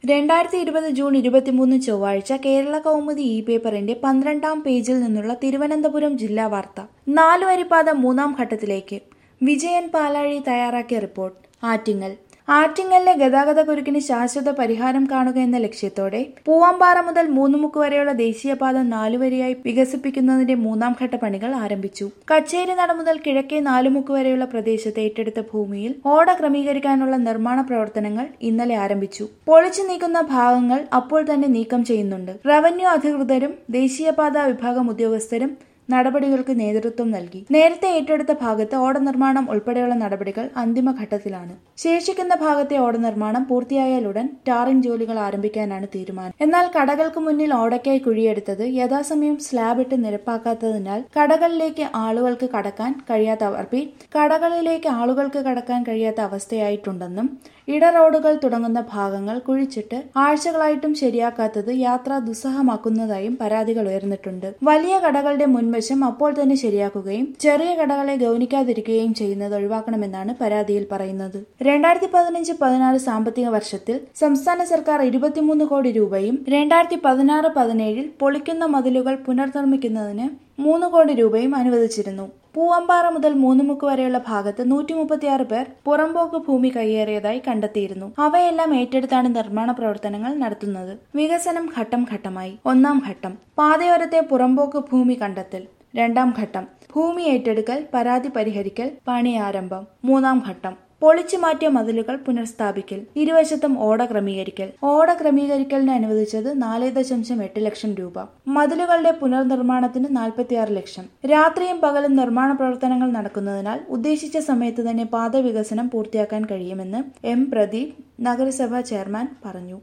രണ്ടായിരത്തി ഇരുപത് ജൂൺ ഇരുപത്തിമൂന്ന് ചൊവ്വാഴ്ച കേരള കൗമുദി ഇ പേപ്പറിന്റെ പന്ത്രണ്ടാം പേജിൽ നിന്നുള്ള തിരുവനന്തപുരം ജില്ലാ വാർത്ത നാലുവരിപ്പാത മൂന്നാം ഘട്ടത്തിലേക്ക് വിജയൻ പാലാഴി തയ്യാറാക്കിയ റിപ്പോർട്ട് ആറ്റിങ്ങൽ ആറ്റിങ്ങലിലെ ഗതാഗത കുരുക്കിന് ശാശ്വത പരിഹാരം കാണുക എന്ന ലക്ഷ്യത്തോടെ പൂവാമ്പാറ മുതൽ മൂന്നുമുക്ക് വരെയുള്ള ദേശീയപാത നാലുവരിയായി വികസിപ്പിക്കുന്നതിന്റെ മൂന്നാം ഘട്ട പണികൾ ആരംഭിച്ചു കച്ചേരി നട മുതൽ കിഴക്കേ നാലുമുക്ക് വരെയുള്ള പ്രദേശത്ത് ഏറ്റെടുത്ത ഭൂമിയിൽ ഓട ക്രമീകരിക്കാനുള്ള നിർമ്മാണ പ്രവർത്തനങ്ങൾ ഇന്നലെ ആരംഭിച്ചു പൊളിച്ചു നീക്കുന്ന ഭാഗങ്ങൾ അപ്പോൾ തന്നെ നീക്കം ചെയ്യുന്നുണ്ട് റവന്യൂ അധികൃതരും ദേശീയപാത വിഭാഗം ഉദ്യോഗസ്ഥരും നടപടികൾക്ക് നേതൃത്വം നൽകി നേരത്തെ ഏറ്റെടുത്ത ഭാഗത്ത് ഓട നിർമ്മാണം ഉൾപ്പെടെയുള്ള നടപടികൾ അന്തിമഘട്ടത്തിലാണ് ശേഷിക്കുന്ന ഭാഗത്തെ ഓട നിർമ്മാണം പൂർത്തിയായാലുടൻ ടാറിംഗ് ജോലികൾ ആരംഭിക്കാനാണ് തീരുമാനം എന്നാൽ കടകൾക്ക് മുന്നിൽ ഓടയ്ക്കായി കുഴിയെടുത്തത് യഥാസമയം സ്ലാബ് ഇട്ട് നിരപ്പാക്കാത്തതിനാൽ കടകളിലേക്ക് ആളുകൾക്ക് കടക്കാൻ കഴിയാത്ത റിപ്പീറ്റ് കടകളിലേക്ക് ആളുകൾക്ക് കടക്കാൻ കഴിയാത്ത അവസ്ഥയായിട്ടുണ്ടെന്നും ഇട റോഡുകൾ തുടങ്ങുന്ന ഭാഗങ്ങൾ കുഴിച്ചിട്ട് ആഴ്ചകളായിട്ടും ശരിയാക്കാത്തത് യാത്ര ദുസ്സഹമാക്കുന്നതായും പരാതികൾ ഉയർന്നിട്ടുണ്ട് വലിയ കടകളുടെ മുൻവശം അപ്പോൾ തന്നെ ശരിയാക്കുകയും ചെറിയ കടകളെ ഗൗനിക്കാതിരിക്കുകയും ചെയ്യുന്നത് ഒഴിവാക്കണമെന്നാണ് പരാതിയിൽ പറയുന്നത് രണ്ടായിരത്തി പതിനഞ്ച് പതിനാറ് സാമ്പത്തിക വർഷത്തിൽ സംസ്ഥാന സർക്കാർ ഇരുപത്തിമൂന്ന് കോടി രൂപയും രണ്ടായിരത്തി പതിനാറ് പതിനേഴിൽ പൊളിക്കുന്ന മതിലുകൾ പുനർനിർമ്മിക്കുന്നതിന് മൂന്ന് കോടി രൂപയും അനുവദിച്ചിരുന്നു പൂവമ്പാറ മുതൽ മൂന്നുമുക്ക് വരെയുള്ള ഭാഗത്ത് നൂറ്റി മുപ്പത്തിയാറ് പേർ പുറമ്പോക്ക് ഭൂമി കയ്യേറിയതായി കണ്ടെത്തിയിരുന്നു അവയെല്ലാം ഏറ്റെടുത്താണ് നിർമ്മാണ പ്രവർത്തനങ്ങൾ നടത്തുന്നത് വികസനം ഘട്ടം ഘട്ടമായി ഒന്നാം ഘട്ടം പാതയോരത്തെ പുറമ്പോക്ക് ഭൂമി കണ്ടെത്തൽ രണ്ടാം ഘട്ടം ഭൂമി ഏറ്റെടുക്കൽ പരാതി പരിഹരിക്കൽ പണി ആരംഭം മൂന്നാം ഘട്ടം പൊളിച്ചു മാറ്റിയ മതിലുകൾ പുനഃസ്ഥാപിക്കൽ ഇരുവശത്തും ഓട ക്രമീകരിക്കൽ ഓട ക്രമീകരിക്കലിന് അനുവദിച്ചത് നാല് ദശാംശം എട്ട് ലക്ഷം രൂപ മതിലുകളുടെ പുനർനിർമ്മാണത്തിന് നാൽപ്പത്തിയാറ് ലക്ഷം രാത്രിയും പകലും നിർമ്മാണ പ്രവർത്തനങ്ങൾ നടക്കുന്നതിനാൽ ഉദ്ദേശിച്ച സമയത്ത് തന്നെ പാത വികസനം പൂർത്തിയാക്കാൻ കഴിയുമെന്ന് എം പ്രദീപ് നഗരസഭാ ചെയർമാൻ പറഞ്ഞു